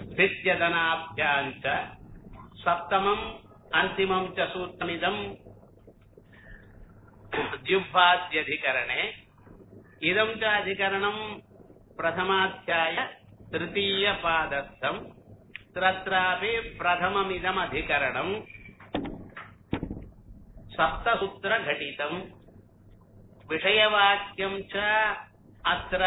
स्थित्यदनाभ्याम् च सप्तमम् अन्तिमम् च सूत्रमिदम् द्युब्भाद्यधिकरणे इदम् च अधिकरणम् प्रथमाध्याय तृतीयपादस्थम् तत्रापि प्रथममिदमधिकरणम् सप्तसूत्रघटितम् विषयवाक्यम् च अत्र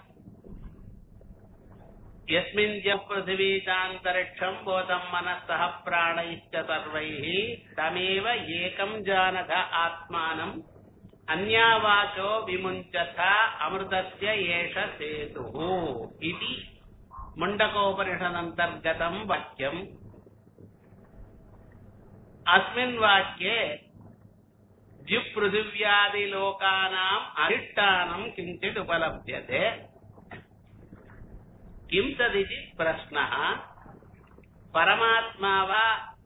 यस्मिन् च पृथिवी चान्तरिक्षम् भूतम् मनस्तः प्राणैश्च सर्वैः तमेव एकम् जानथ आत्मानम् अन्यावाचो विमुञ्चथ अमृतस्य एष सेतुः इति मुण्डकोपनिषदन्तर्गतम् वाक्यम् अस्मिन् वाक्ये द्युपृथिव्यादिलोकानाम् अधिष्ठानम् किञ्चित् उपलभ्यते किं तदिति प्रश्नः परमात्मा वा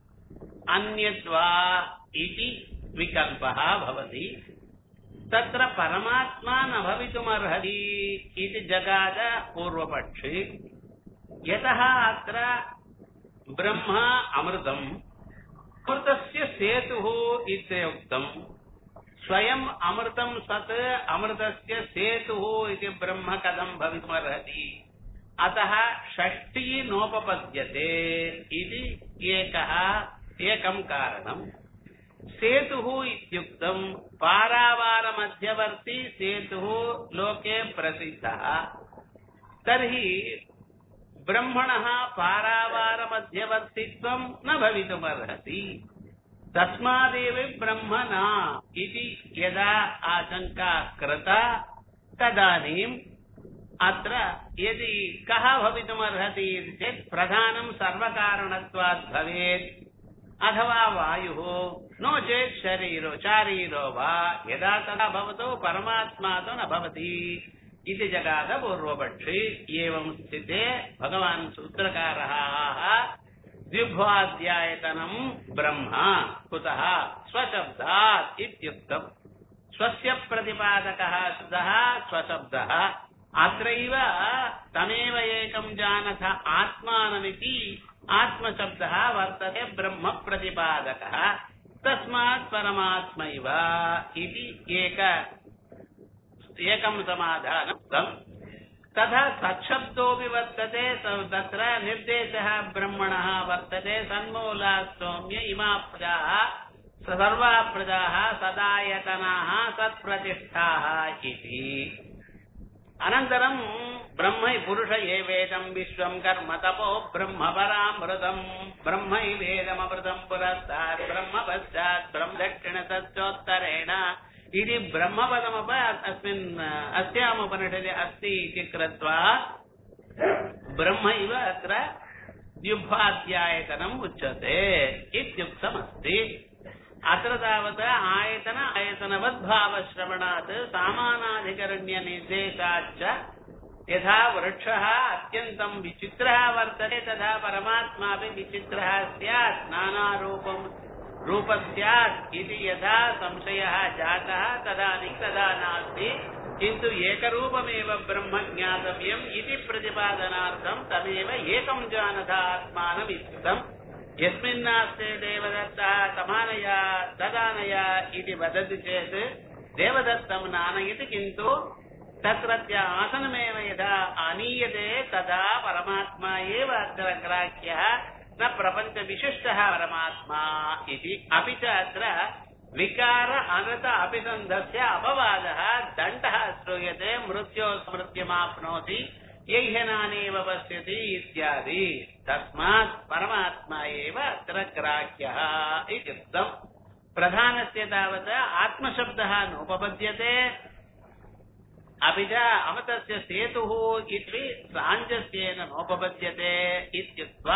अन्यद्वा इति विकल्पः भवति तत्र परमात्मा न भवितुमर्हति इति जगाद पूर्वपक्षि यतः अत्र ब्रह्म अमृतम् अमृतस्य सेतुः इत्युक्तम् स्वयम् अमृतम् सत् अमृतस्य सेतुः इति ब्रह्म कथम् भवितुमर्हति अतः षष्ठी नोपपद्यते इति एकः एकम् कारणम् सेतुः इत्युक्तम् पारावारमध्यवर्ती सेतुः लोके प्रसिद्धः तर्हि ब्रह्मणः पारावारमध्यवर्तित्वम् न भवितुमर्हति तस्मादेव ब्रह्म न इति यदा आशङ्का कृता तदानीम् अत्र यदि कः भवितुमर्हति इति चेत् प्रधानं सर्वकारणत्वात् भवेत् अथवा वायुः नो चेत् शरीरो शारीरो वा यदा तदा भवतु परमात्मा तु न भवति इति जगाद पूर्वपक्षि एवं स्थिते भगवान् सूत्रकारः द्विभ्वाध्यायतनम् ब्रह्म कुतः स्वशब्दात् इत्युक्तम् स्वस्य प्रतिपादकः शब्दः स्वशब्दः अत्रैव तमेव एकम् जानथ आत्मानमिति आत्मशब्दः वर्तते ब्रह्म प्रतिपादकः तस्मात् परमात्मैव इति एक एकम् समाधानम् तथा सच्छब्दोऽपि वर्तते तत्र निर्देशः ब्रह्मणः वर्तते सन्मूला सौम्य इमा प्रजाः सर्वा प्रजाः सदायतनाः सत्प्रतिष्ठाः इति अनन्तरम् ब्रह्मै पुरुष एवेदम् विश्वम् कर्म तपो ब्रह्म परामृतम् ब्रह्मैवेदमृतम् पुरस्तात् ब्रह्म पश्चात् ब्रह्म दक्षिण तच्चोत्तरेण इति ब्रह्मपदमप अस्मिन् अस्यामुपनिषदि अस्ति इति कृत्वा ब्रह्मैव अत्र द्युभाध्यायतनम् उच्यते इत्युक्तमस्ति अत्र तावत् आयतन आयतनवद्भावश्रवणात् सामानाधिकरण्यनिर्देशाच्च यथा वृक्षः अत्यन्तम् विचित्रः वर्तते तथा परमात्मापि विचित्रः स्यात् नानारूपम् रूप स्यात् इति यथा संशयः जातः तदानीं तदा नास्ति किन्तु एकरूपमेव ब्रह्म ज्ञातव्यम् इति प्रतिपादनार्थम् तमेव एकम् जानथ आत्मानम् इत्युक्तम् यस्मिन्नास्ते देवदत्तः समानय तदानय इति वदति चेत् देवदत्तं नानयति किन्तु तत्रत्य आसनमेव यदा आनीयते तदा परमात्मा एव अत्र ग्राह्यः न प्रपञ्चविशिष्टः परमात्मा इति अपि च अत्र विकार अनृत अभिसन्धस्य अपवादः दण्डः श्रूयते मृत्यो स्मृत्यमाप्नोति यह्यनानेव पश्यति इत्यादि तस्मात् परमात्मा एव अत्र ग्राह्यः इत्युक्तम् प्रधानस्य तावत् आत्मशब्दः नोपपद्यते अपि च अमृतस्य सेतुः इति साञ्जस्येन नोपपद्यते इत्युक्त्वा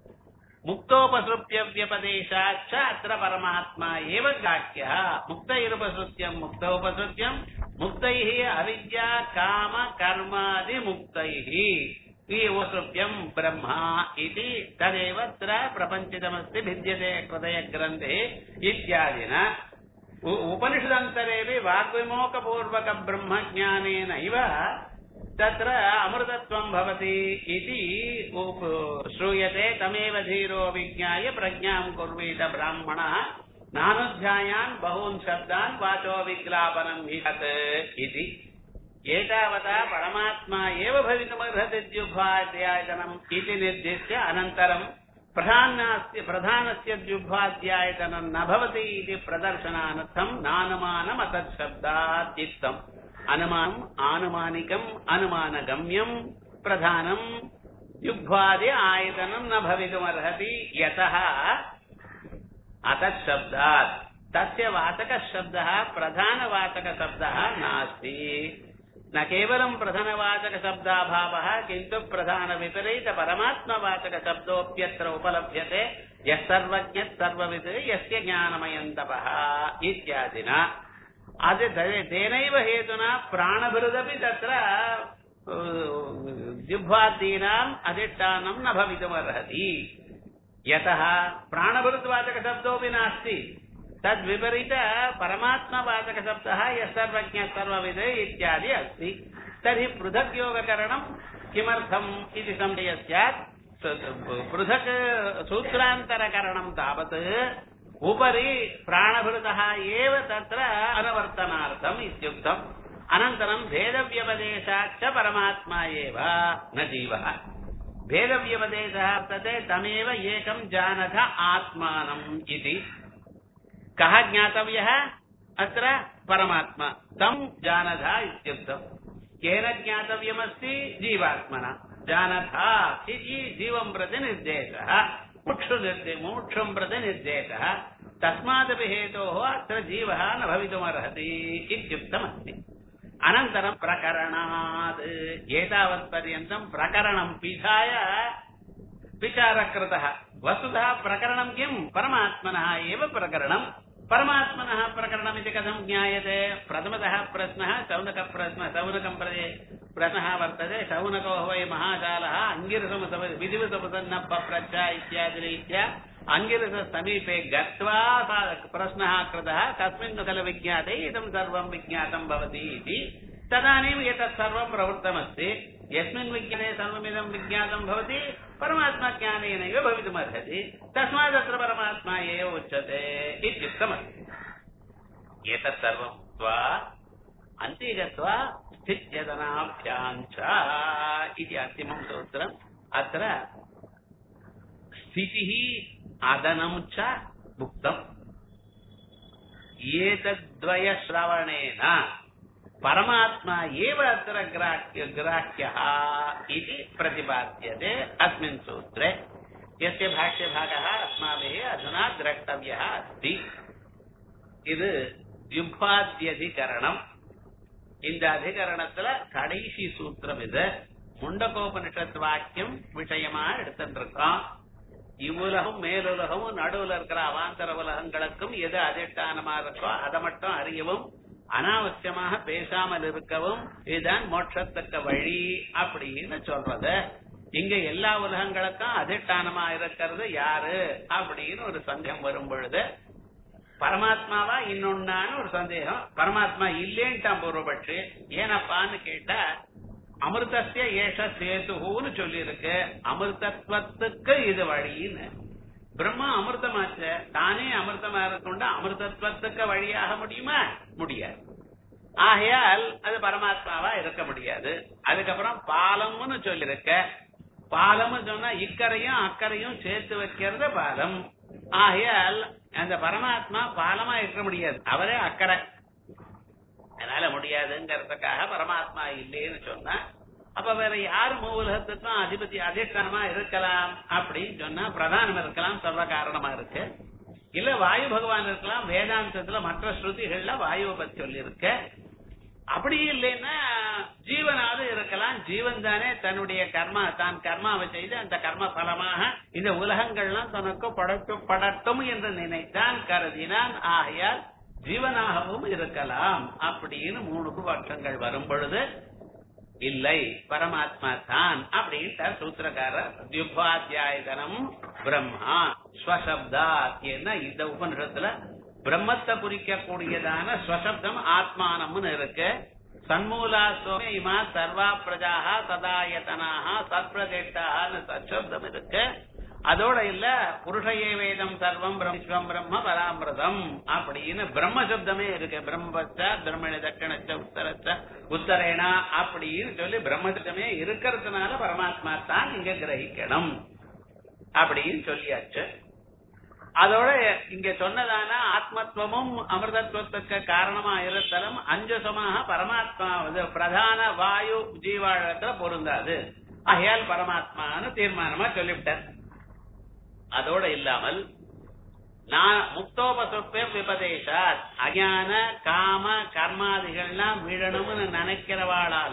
मुक्तोपसृप्यव्यपदेशाच्च अत्र परमात्मा एव ग्राह्यः मुक्तैरुपसृत्यम् मुक्तोपसृत्यम् मुक्तैः अविद्या काम कर्मादिमुक्तैः उपसृप्यम् ब्रह्म इति तदेव अत्र प्रपञ्चितमस्ति भिद्यते हृदयग्रन्थे इत्यादिना उपनिषदन्तरेपि वाग्विमोकपूर्वकब्रह्मज्ञानेनैव तत्र अमृतत्वं भवति इति उप- श्रूयते तमेव धीरो विज्ञाय प्रज्ञां कुर्वीत ब्राह्मणः नानुध्यायान् बहून् शब्दान् वाचो विग्लापनं हिहत् इति एतावता परमात्मा एव भवितुमर्हति द्युभाध्यायतनम् इति निर्दिश्य अनन्तरम् प्रधानस्य प्रधानस्य द्युभाध्यायतनं न भवति इति प्रदर्शनार्थम् नानुमानमतच्छब्दात् चित्तम् अनुमानम् आनुमानिकम् अनुमानगम्यम् प्रधानम् युग्भादि आयतनं न भवितुमर्हति यतः अतच्छब्दात् तस्य वाचकशब्दः प्रधानवाचकशब्दः नास्ति न केवलं प्रधानवाचकशब्दाभावः किन्तु प्रधानविपरीतपरमात्मवाचकशब्दोऽप्यत्र उपलभ्यते यः सर्वज्ञः सर्वविद् यस्य ज्ञानमयम् तपः इत्यादिना अद् तेनैव हेतुना प्राणभृदपि तत्र जिह्वादीनाम् अधिष्ठानं न भवितुमर्हति यतः प्राणभृद्वाचकशब्दोऽपि नास्ति तद्विपरीत परमात्मवाचकशब्दः यः सर्वज्ञः सर्वविद् इत्यादि अस्ति तर्हि पृथक् योगकरणम् किमर्थम् इति संशयः स्यात् पृथक् सूत्रान्तरकरणं तावत् उपरि प्राणभृतः एव तत्र अनुवर्तनार्थम् इत्युक्तम् अनन्तरं भेदव्यपदेशाच्च परमात्मा एव न जीवः भेदव्यपदेशः वर्तते तमेव एकं जानथ आत्मानम् इति कः ज्ञातव्यः अत्र परमात्मा तं जानथ इत्युक्तम् केन ज्ञातव्यमस्ति जीवात्मना जानथ इति जीवं प्रति निर्देशः मुक्षु निर्दे मोक्षं प्रति निर्देशः तस्मादपि हेतोः अत्र जीवः न भवितुमर्हति इत्युक्तमस्ति अनन्तरं प्रकरणात् एतावत्पर्यन्तं प्रकरणं पिधाय विचारः कृतः वस्तुतः प्रकरणं किं परमात्मनः एव प्रकरणं परमात्मनः प्रकरणमिति कथं ज्ञायते प्रथमतः प्रश्नः शौनकप्रश्नः शौनकं प्रति प्रश्नः वर्तते शौनको वै महाशालः अङ्गिरसमुसम विधिवसमुसन्न पप्रच्छ इत्यादि रीत्या अङ्गिरससमीपे गत्वा सा प्रश्नः कृतः कस्मिन् खलु विज्ञाते इदं सर्वं विज्ञातं भवति इति तदानीम् एतत् सर्वं प्रवृत्तमस्ति यस्मिन् विज्ञाने सर्वमिदं विज्ञातं भवति परमात्मा ज्ञानेनैव भवितुमर्हति तस्मादत्र परमात्मा एव उच्यते इत्युक्तमस्ति एतत् सर्वं उक्त्वा अन्ते गत्वा स्थित्यदनाभ्याम् च इति अन्तिमं सूत्रम् अत्र स्थितिः अदनं च उक्तम् एतद्वयश्रवणेन परमात्मा एव अत्र ग्राह्य ग्राह्यः इति प्रतिपाद्यते अस्मिन् सूत्रे यस्य भाष्यभागः अस्माभिः अधुना द्रष्टव्यः अस्ति இது யுப்பாத்தியதிகரணம் இந்த அதிகரணத்துல கடைசி சூத்திரம் இது முண்டகோபனிஷத் வாக்கியம் விஷயமா எடுத்துட்டு இருக்கோம் இவ்வுலகம் மேலுலகமும் நடுவுல இருக்கிற அவாந்தர உலகங்களுக்கும் எது அதிஷ்டானமா இருக்கோ அதை மட்டும் அறியவும் அனாவசியமாக பேசாமல் இருக்கவும் இதுதான் மோட்சத்துக்கு வழி அப்படின்னு சொல்றது இங்க எல்லா உலகங்களுக்கும் அதிஷ்டானமா இருக்கிறது யாரு அப்படின்னு ஒரு சந்தேகம் வரும் பொழுது பரமாத்மாவா இன்னொன்னான்னு ஒரு சந்தேகம் பரமாத்மா இல்லேன்ட்டான் பூர்வபட்சி ஏனப்பான்னு கேட்டா அமிர்தசிய ஏஷ சேதுன்னு சொல்லி இருக்கு அமிர்தத்வத்துக்கு இது வழின்னு பிரம்மா அமிர்தமாச்ச தானே அமிர்தமா இருக்கொண்டு அமிர்தத்வத்துக்கு வழியாக முடியுமா முடியாது ஆகையால் அது பரமாத்மாவா இருக்க முடியாது அதுக்கப்புறம் பாலம்னு சொல்லிருக்க பாலம்னு சொன்னா இக்கரையும் அக்கறையும் சேர்த்து வைக்கிறது பாலம் ஆகையால் அந்த பரமாத்மா பாலமா இருக்க முடியாது அவரே அக்கறை அதனால முடியாதுங்கிறதுக்காக பரமாத்மா இல்லைன்னு சொன்னா அப்ப வேற யார் மூலகத்துக்கும் அதிபதி அதிஷ்டானமா இருக்கலாம் அப்படின்னு சொன்னா பிரதானம் இருக்கலாம் சர்வ காரணமா இருக்கு இல்ல வாயு பகவான் இருக்கலாம் வேதாந்தத்துல மற்ற ஸ்ருதிகள்ல வாயுவை பத்தி சொல்லி இருக்க அப்படி இல்லைன்னா ஜீவனாவது இருக்கலாம் ஜீவன் தானே தன்னுடைய கர்மா தான் கர்மாவை செய்து அந்த கர்ம பலமாக இந்த உலகங்கள்லாம் தனக்கு படைக்கப்படட்டும் என்று நினைத்தான் கருதினான் ஆகையால் ஜீவனாகவும் இருக்கலாம் அப்படின்னு மூணு பட்சங்கள் வரும் பொழுது இல்லை பரமாத்மா தான் அப்படின்ட்டு சூத்திரக்காரர் தியுபாத்தியாயதனம் பிரம்மா ஸ்வசப்தாத் என்ன இந்த உபனிஷத்துல பிரம்மத்தை குறிக்கக்கூடியதான ஸ்வசப்தம் ஆத்மானம்னு இருக்கு சன்மூலா சோமே இமா சர்வா பிரஜாக சதாயத்தனாக சத்பிரதிஷ்டான்னு சச்சப்தம் இருக்கு அதோட இல்ல புருஷயே வேதம் சர்வம் விஸ்வம் பிரம்ம பராமிரதம் அப்படின்னு பிரம்ம சப்தமே இருக்கு பிரம்மச்ச பிரம்மண தட்சணச்ச உத்தரச்ச உத்தரேனா அப்படின்னு சொல்லி பிரம்ம சப்தமே இருக்கிறதுனால பரமாத்மா தான் இங்க கிரகிக்கணும் அப்படின்னு சொல்லியாச்சு அதோட இங்க சொன்னதான ஆத்மத்துவமும் அமிர்தத்துவத்துக்கு காரணமா இருத்தலும் அஞ்சசமாக பரமாத்மா இது பிரதான வாயு ஜீவாழத்துல பொருந்தாது ஆகையால் பரமாத்மான்னு தீர்மானமா சொல்லிவிட்டார் அதோட இல்லாமல் நான் முக்தோபசுப்பே விபதேசாத் அஜான காம கர்மாதிகள்லாம் விழணும்னு நினைக்கிறவாளால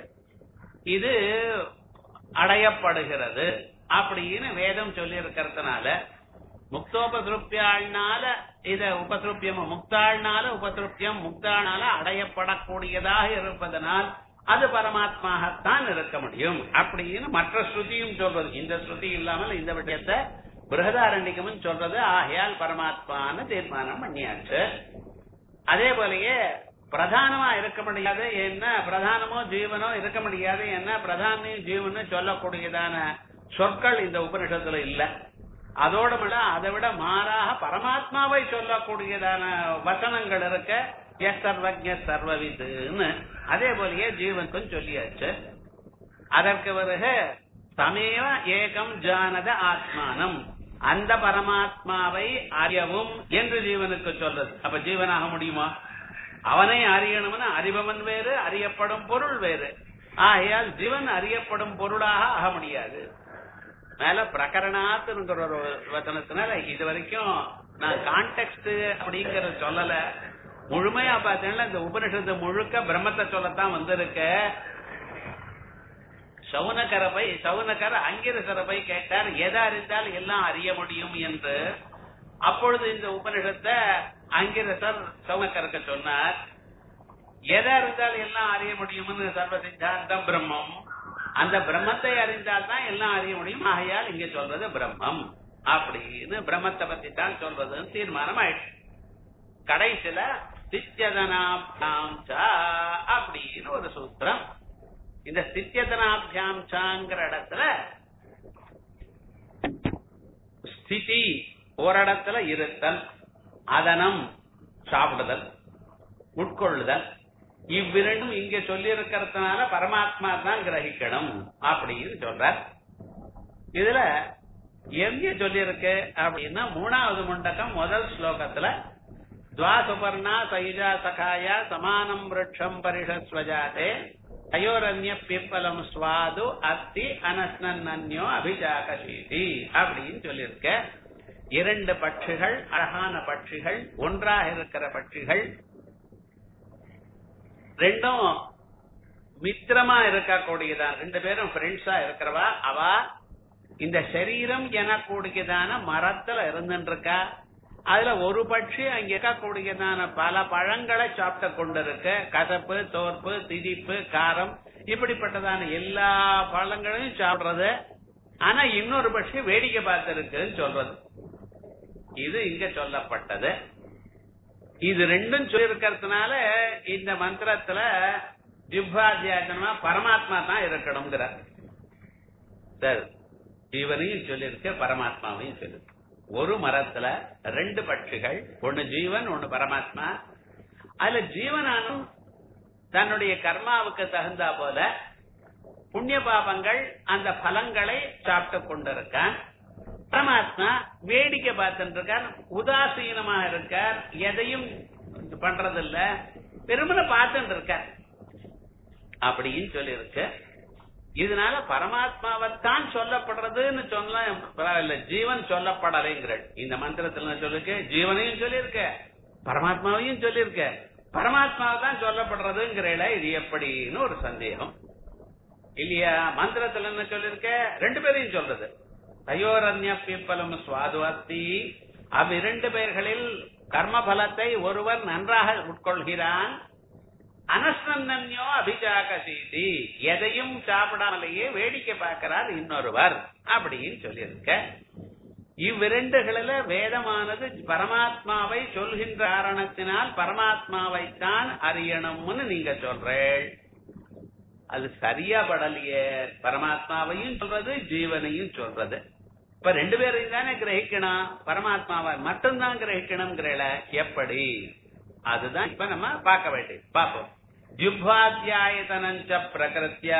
இது அடையப்படுகிறது அப்படின்னு வேதம் சொல்லி இருக்கிறதுனால முக்தோபசுருப்பியாள்னால இத உபசுருப்பியம் முக்தாள்னால உபசுருப்பியம் முக்தாள்னால அடையப்படக்கூடியதாக இருப்பதனால் அது பரமாத்மாகத்தான் இருக்க முடியும் அப்படின்னு மற்ற ஸ்ருதியும் சொல்றது இந்த ஸ்ருதி இல்லாமல் இந்த விஷயத்தை பிருகதாரண்யமும் சொல்றது ஆகையால் பரமாத்மான்னு தீர்மானம் பண்ணியாச்சு அதே போலயே பிரதானமா இருக்க முடியாது என்ன பிரதானமோ ஜீவனோ இருக்க முடியாது என்ன பிரதானியும் ஜீவனும் சொல்லக்கூடியதான சொற்கள் இந்த உபனிஷத்துல இல்ல அதோட விட அதை விட மாறாக பரமாத்மாவை சொல்லக்கூடியதான வசனங்கள் இருக்க எஸ் சர்வஜ சர்வவிதுன்னு அதே போலயே ஜீவனுக்கும் சொல்லியாச்சு அதற்கு பிறகு சமேவ ஏகம் ஜானத ஆத்மானம் அந்த பரமாத்மாவை அறியவும் என்று ஜீவனுக்கு சொல்றது அப்ப ஜீவனாக முடியுமா அவனை அறியணும்னு அறிபவன் வேறு அறியப்படும் பொருள் வேறு ஆகையால் ஜீவன் அறியப்படும் பொருளாக ஆக முடியாது மேல பிரகரணாத்துங்கிற ஒரு வசனத்தினால இது வரைக்கும் நான் கான்டெக்ட் அப்படிங்கறத சொல்லல முழுமையா பார்த்தேன்னா இந்த உபனிஷத்து முழுக்க பிரம்மத்தை சொல்லத்தான் வந்திருக்க சவுனகர போய் சவுனகர் அங்கிரசர போய் கேட்டார் எதா அறிந்தால் எல்லாம் அறிய முடியும் என்று அப்பொழுது இந்த உபனிஷத்தை அங்கிரசர் சவுனகருக்கு சொன்னார் எதா இருந்தால் எல்லாம் அறிய முடியும்னு சர்வ சித்தாந்தம் பிரம்மம் அந்த பிரம்மத்தை அறிந்தால் தான் எல்லாம் அறிய முடியும் ஆகையால் இங்க சொல்றது பிரம்மம் அப்படின்னு பிரம்மத்தை பத்தி தான் சொல்றதுன்னு தீர்மானம் ஆயிடுச்சு கடைசியில சித்தியதனாம் அப்படின்னு ஒரு சூத்திரம் இந்த சித்தியதனாபியாம்சாங்கிற இடத்துல ஸ்திதி ஓரிடத்துல இருத்தல் அதனம் சாப்பிடுதல் உட்கொள்ளுதல் இவ்விரண்டும் இங்க சொல்லி இருக்கிறதுனால பரமாத்மா தான் கிரகிக்கணும் அப்படின்னு சொல்றார் இதுல எங்க சொல்லி இருக்கு அப்படின்னா மூணாவது முண்டக்கம் முதல் ஸ்லோகத்துல துவாசுபர்ணா சயுஜா சகாயா சமானம் விரட்சம் பரிஷஸ்வஜாதே அயோரண்ய பிப்பலம் சுவாது அத்தி அனஸ்னன்யோ அபிஜாகசீதி அப்படின்னு சொல்லியிருக்க இரண்டு பட்சிகள் அழகான பட்சிகள் ஒன்றாக இருக்கிற பட்சிகள் ரெண்டும் மித்திரமா இருக்கக்கூடியதான் ரெண்டு பேரும் ஃப்ரெண்ட்ஸா இருக்கிறவா அவ இந்த சரீரம் எனக்கூடியதான மரத்துல இருந்துட்டு இருக்கா அதுல ஒரு பட்சி அங்க இருக்கக்கூடியதான பல பழங்களை சாப்பிட்டு கொண்டிருக்கு கசப்பு தோற்பு திதிப்பு காரம் இப்படிப்பட்டதான எல்லா பழங்களையும் சாப்பிடுறது ஆனா இன்னொரு பட்சி வேடிக்கை பார்த்திருக்குன்னு சொல்றது இது இங்க சொல்லப்பட்டது இது ரெண்டும் சொல்லி இருக்கிறதுனால இந்த மந்திரத்துல ஜிப்வாத்தியாசனமா பரமாத்மா தான் இருக்கணுங்கிற சரி ஜீவனையும் சொல்லியிருக்க பரமாத்மாவையும் சொல்லிருக்கு ஒரு மரத்துல ரெண்டு பட்சிகள் ஒன்னு ஜீவன் ஒன்னு பரமாத்மா அதுல ஜீவனானும் தன்னுடைய கர்மாவுக்கு தகுந்தா போல புண்ணிய பாபங்கள் அந்த பலங்களை சாப்பிட்டு கொண்டிருக்கான் பரமாத்மா வேடிக்கை பார்த்துட்டு இருக்கார் உதாசீனமா இருக்கார் எதையும் பண்றதில்ல பெருமனை பார்த்துட்டு இருக்கார் அப்படின்னு சொல்லியிருக்கு இதனால பரமாத்மாவைத்தான் சொல்லப்படுறதுன்னு சொல்ல பரவாயில்ல ஜீவன் சொல்லப்படலைங்கிற இந்த மந்திரத்துல சொல்லிருக்க ஜீவனையும் சொல்லியிருக்க பரமாத்மாவையும் சொல்லியிருக்க பரமாத்மாவை தான் சொல்லப்படுறதுங்கிறல இது எப்படின்னு ஒரு சந்தேகம் இல்லையா மந்திரத்துல என்ன சொல்லிருக்க ரெண்டு பேரையும் சொல்றது தயோரண்ய பிப்பலம் சுவாது அஸ்தி அவ்விரண்டு பேர்களில் கர்ம பலத்தை ஒருவர் நன்றாக உட்கொள்கிறான் அனஸ்னன்யோ அபிஜாகசீதி எதையும் சாப்பிடாமலேயே வேடிக்கை பார்க்கிறார் இன்னொருவர் அப்படின்னு சொல்லியிருக்க இவ்விரண்டுகளில வேதமானது பரமாத்மாவை சொல்கின்ற காரணத்தினால் பரமாத்மாவைத்தான் அறியணும்னு நீங்க சொல்றேள் அது சரியா படலையே பரமாத்மாவையும் சொல்றது ஜீவனையும் சொல்றது இப்ப ரெண்டு பேரையும் தானே கிரகிக்கணும் பரமாத்மாவை மட்டும்தான் கிரகிக்கணுங்கிறல எப்படி அதுதான் இப்ப நம்ம பார்க்க வேண்டியது பார்ப்போம் ஜுப்வாத்தியாயதனஞ்ச பிரகிருத்திய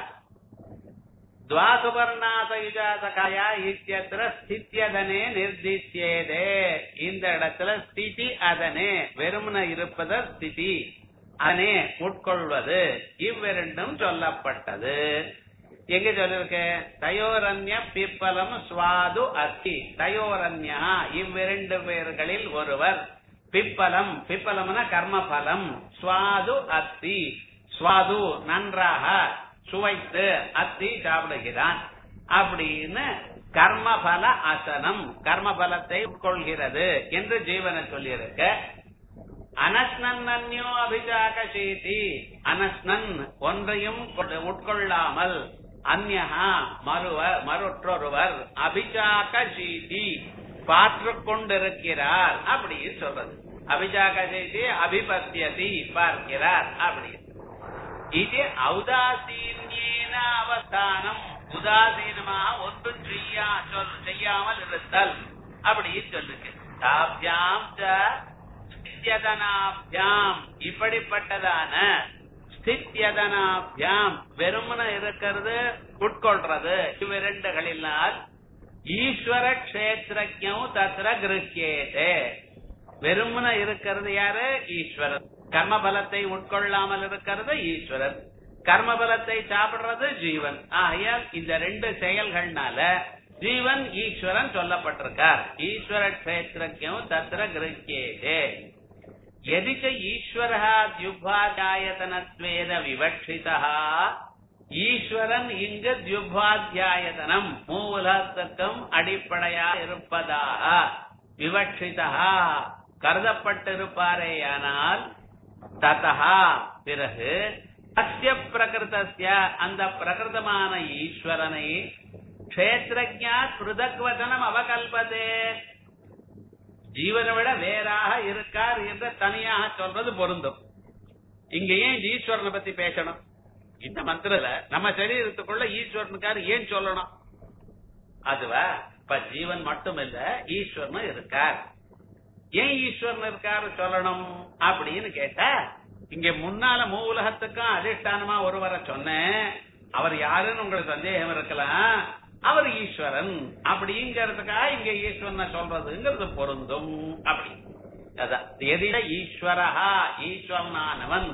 துவாசுபர்ணாசயுஜாசகாய இத்தியத்திர ஸ்தித்யதனே நிர்திஷ்யேதே இந்த இடத்துல ஸ்திதி அதனே வெறுமன இருப்பத ஸ்திதி அதனே உட்கொள்வது இவ்விரண்டும் சொல்லப்பட்டது எங்க சொல்லிருக்க தயோரண்ய பிப்பலம் சுவாது அத்தி தயோரண்யா இவ்விரண்டு பேர்களில் ஒருவர் பிப்பலம் பிப்பலம்னா கர்மபலம் சுவாது அத்தி சுவாது நன்றாக சுவைத்து அத்தி சாப்பிடுகிறான் அப்படின்னு கர்மபல அசனம் கர்மபலத்தை உட்கொள்கிறது என்று ஜீவனை சொல்லியிருக்க அனஸ்னன்யோ அபிஜாகசீதி அனஸ்னன் ஒன்றையும் உட்கொள்ளாமல் அந்யகா மறுவ மற்றொருவர் அபிஜாகசீதி பாற்று கொண்டிருக்கிறார் அப்படின்னு சொல்றது அபிஜாகசீதி அபிபத்தியதி பார்க்கிறார் அப்படி இது ஔதாசீன்யேன அவஸ்தானம் உதாசீனமாக ஒன்றும் செய்யா சொல் செய்யாமல் இருத்தல் அப்படி சொல்லுங்க தாபியாம் ஸ்தித்யதனாபியாம் இப்படிப்பட்டதான ஸ்தித்யதனாபியாம் வெறுமன இருக்கிறது உட்கொள்றது இவ்விரண்டுகளினால் ஈஸ்வர கஷேத்திரம் தத்திர கிரகியேதே வெறுமன இருக்கிறது யாரு ஈஸ்வரன் கர்மபலத்தை உட்கொள்ளாமல் இருக்கிறது ஈஸ்வரன் கர்மபலத்தை சாப்பிடுறது ஜீவன் ஆகையால் இந்த ரெண்டு செயல்கள்னால ஜீவன் ஈஸ்வரன் சொல்லப்பட்டிருக்கார் ஈஸ்வர கஷேத்திரம் தத்திர கிரகியேதே எதிச்ச ஈஸ்வர தியுபாத்தியாயத்தனத்வேத விவக்ஷிதா ஈஸ்வரன் இங்கு தியுபாத்தியாயதனம் மூலத்துக்கும் அடிப்படையா இருப்பதாக விவக்ஷிதா கருதப்பட்டிருப்பாரேயானால் ததா பிறகு அஸ்ய பிரகிருதஸ்ய அந்த பிரகிருதமான ஈஸ்வரனை கஷேத்திரஜா கிருதக்வதனம் அவகல்பதே ஜீவனை விட வேறாக இருக்கார் என்று தனியாக சொல்றது பொருந்தும் இங்க ஏன் ஈஸ்வரனை பத்தி பேசணும் இந்த மந்திரல நம்ம சரீரத்துக்குள்ள ஈஸ்வரனுக்காரு ஏன் சொல்லணும் அதுவா இப்ப ஜீவன் மட்டும் இல்ல ஈஸ்வரனும் இருக்கார் ஏன் ஈஸ்வரன் இருக்காரு சொல்லணும் அப்படின்னு கேட்டா இங்க முன்னால மூ உலகத்துக்கும் அதிஷ்டானமா ஒருவரை சொன்னேன் அவர் யாருன்னு உங்களுக்கு சந்தேகம் இருக்கலாம் அவர் ஈஸ்வரன் அப்படிங்கறதுக்காக இங்க ஈஸ்வரனை சொல்றதுங்கிறது பொருந்தும் அப்படி அதான் எதிர ஈஸ்வரஹா ஈஸ்வரனானவன்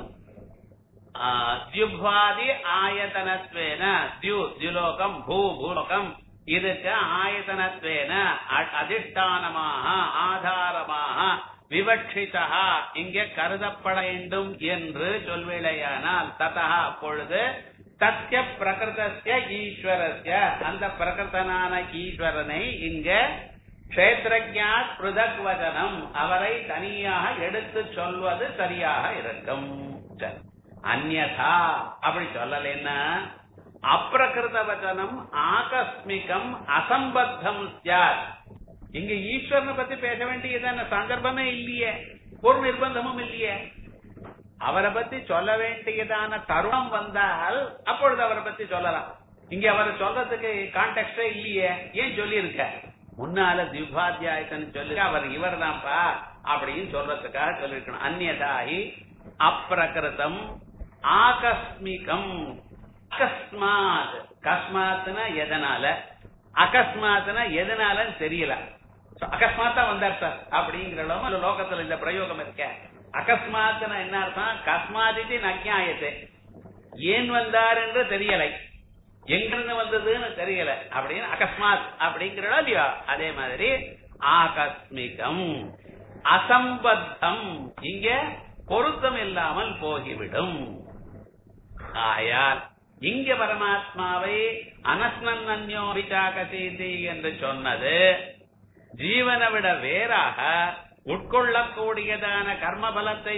தியுபாதி ஆயத்தனத்வேன தியு தியுலோகம் பூ பூலோகம் இதுக்கு ஆயத்தனத்வேன அதிஷ்டானமாக ஆதாரமாக விவட்சிதா இங்கே கருதப்பட வேண்டும் என்று சொல்வேளையானால் ததா அப்பொழுது சத்திய பிரகிருதஸ்ய ஈஸ்வரஸ்ய அந்த பிரகிருத்தனான ஈஸ்வரனை இங்க கஷேத்திரஜா பிருதக் வதனம் அவரை தனியாக எடுத்து சொல்வது சரியாக இருக்கும் அந்நதா அப்படி சொல்லலைன்னா அப்பிரகிருத வச்சனம் ஆகஸ்மிகம் அசம்பத்தம் சார் இங்க ஈஸ்வரனை பத்தி பேச வேண்டியதான சந்தர்ப்பமே இல்லையே ஒரு நிர்பந்தமும் இல்லையே அவரை பத்தி சொல்ல வேண்டியதான தருணம் வந்தால் அப்பொழுது அவரை பத்தி சொல்லலாம் இங்க அவரை சொல்றதுக்கு கான்டெக்டே இல்லையே ஏன் சொல்லி இருக்க முன்னால திவ்பாத்தியாயத்தன் சொல்லி அவர் இவர் தான்ப்பா அப்படின்னு சொல்றதுக்காக சொல்லிருக்கணும் அந்நதாகி அப்பிரகிருதம் ஆகஸ்மிகம் அகஸ்மாத் கஸ்மாத்னா எதனால அகஸ்மாத்னா எதனாலன்னு தெரியல அகஸ்மாத்தா வந்தார் சார் அப்படிங்கிற லோகத்துல இந்த பிரயோகம் இருக்க அகஸ்மாத்னா என்ன அர்த்தம் கஸ்மாதித்தி நக்ஞாயத்தை ஏன் வந்தார் என்று தெரியலை எங்கிருந்து வந்ததுன்னு தெரியல அப்படின்னு அகஸ்மாத் அப்படிங்கிறா இல்லையா அதே மாதிரி ஆகஸ்மிகம் அசம்பத்தம் இங்க பொருத்தம் இல்லாமல் போகிவிடும் ஆயால் இங்க பரமாத்மாவை அனஸ்னன்யோ விசாகசீதி என்று சொன்னது ஜீவனை விட வேறாக உட்கொள்ளக்கூடியதான கர்மபலத்தை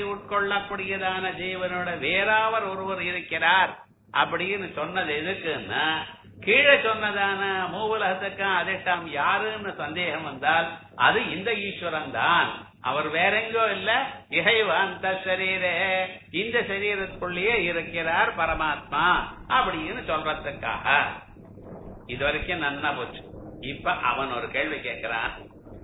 உட்கொள்ளக்கூடியதான ஜீவனோட வேறாவர் ஒருவர் இருக்கிறார் அப்படின்னு சொன்னது எதுக்குன்னா கீழே சொன்னதான மூவுலகத்துக்கு அதிர்ஷ்டம் யாருன்னு சந்தேகம் வந்தால் அது இந்த ஈஸ்வரன் தான் அவர் வேற எங்கோ இல்ல இகைவாந்த சரீரே இந்த சரீரத்துக்குள்ளேயே இருக்கிறார் பரமாத்மா அப்படின்னு சொல்றதுக்காக இது வரைக்கும் நன்னா போச்சு இப்ப அவன் ஒரு கேள்வி கேட்கிறான்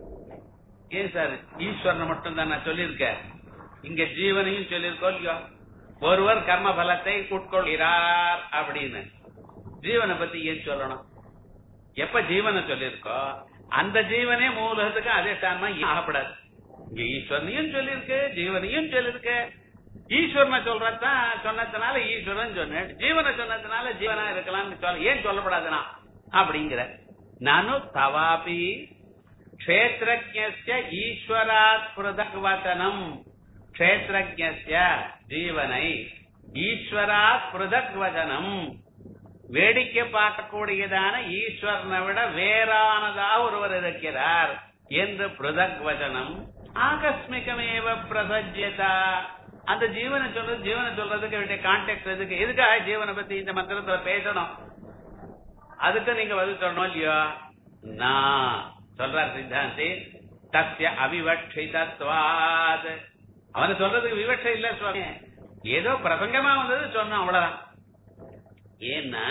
ஏன் சார் ஈஸ்வரனை மட்டும் தான் நான் சொல்லியிருக்கேன் இங்க ஜீவனையும் சொல்லியிருக்கோம் இல்லையோ ஒருவர் கர்ம பலத்தை உட்கொள்கிறார் அப்படின்னு ஜீவனை பத்தி ஏன் சொல்லணும் எப்ப ஜீவனை சொல்லியிருக்கோ அந்த ஜீவனே மூலகத்துக்கு அதிஷ்டானமா ஆகப்படாது இங்க ஈஸ்வரனையும் சொல்லியிருக்கு ஜீவனையும் சொல்லியிருக்கு ஈஸ்வரனை சொல்றதான் சொன்னதுனால ஈஸ்வரன் சொன்னேன் ஜீவனை சொன்னதுனால ஜீவனா இருக்கலாம்னு சொல்ல ஏன் சொல்லப்படாதுனா அப்படிங்கிற நானு தவாபி க்ஷேத்திரஜ்ய ஈஸ்வராத் பிருதக்வச்சனம் க்ஷேத்திரஜ்ய ஜீவனை ஈஸ்வராத் பிருதக்வச்சனம் வேடிக்கை பார்க்கக்கூடியதான ஈஸ்வரனை விட வேறானதா ஒருவர் இருக்கிறார் என்று பிருதக்வச்சனம் ஆகஸ்மிகமேவ பிரசஜ்யதா அந்த ஜீவனை சொல்றது ஜீவனை சொல்றதுக்கு வேண்டிய கான்டெக்ட் எதுக்கு எதுக்காக ஜீவனை பத்தி இந்த மந்திரத்துல பேசணும் அதுக்கு நீங்க பதில் சொல்லணும் இல்லையோ நான் சொல்றார் சித்தாந்தி தஸ்ய அவிவட்சிதத்வாத் அவனை சொல்றதுக்கு விவட்சை இல்ல சுவாமி ஏதோ பிரசங்கமா வந்தது சொன்னோம் அவ்வளவுதான் ஏன்னா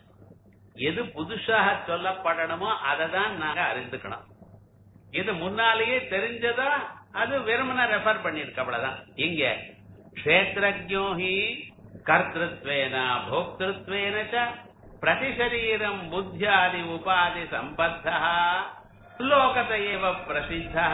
எது புதுசாக சொல்லப்படணுமோ அதை தான் நாங்க அறிந்துக்கணும் இது முன்னாலேயே தெரிஞ்சதா அது வெறுமன ரெஃபர் பண்ணிருக்கு அவ்வளவுதான் இங்க கஷேத்திரஜோஹி கர்த்திருத்வேன போக்திருத்வேன ச பிரதிசரீரம் புத்தியாதி உபாதி சம்பத்தா லோகத ஏவ பிரசித்தா